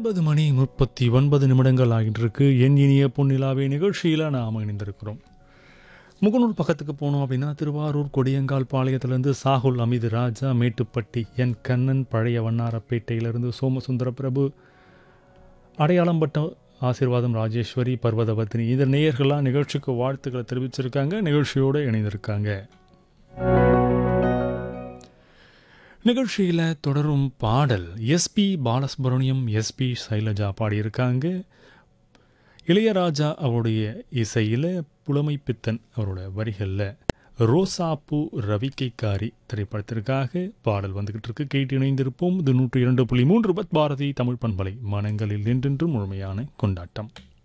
ஒன்பது மணி முப்பத்தி ஒன்பது நிமிடங்கள் ஆகிட்டிருக்கு என் இனிய பொன்னிலாவே நிகழ்ச்சியில் நாம் இணைந்திருக்கிறோம் முகநூல் பக்கத்துக்கு போனோம் அப்படின்னா திருவாரூர் கொடியங்கால் பாளையத்திலேருந்து சாகுல் அமிது ராஜா மேட்டுப்பட்டி என் கண்ணன் பழைய வண்ணாரப்பேட்டையிலிருந்து சோமசுந்தர பிரபு அடையாளம் பட்ட ஆசீர்வாதம் ராஜேஸ்வரி பர்வதவர்த்தினி இந்த நேயர்கள்லாம் நிகழ்ச்சிக்கு வாழ்த்துக்களை தெரிவிச்சிருக்காங்க நிகழ்ச்சியோடு இணைந்திருக்காங்க நிகழ்ச்சியில் தொடரும் பாடல் எஸ்பி பாலசுப்ரமணியம் எஸ்பி சைலஜா பாடியிருக்காங்க இளையராஜா அவருடைய இசையில் புலமைப்பித்தன் அவரோட வரிகளில் ரோசாப்பூ ரவிக்கைக்காரி திரைப்படத்திற்காக பாடல் வந்துகிட்டு இருக்கு கேட்டு இணைந்திருப்போம் இது நூற்றி இரண்டு புள்ளி மூன்று பத் பாரதி தமிழ் பண்பலை மனங்களில் நின்றென்று முழுமையான கொண்டாட்டம்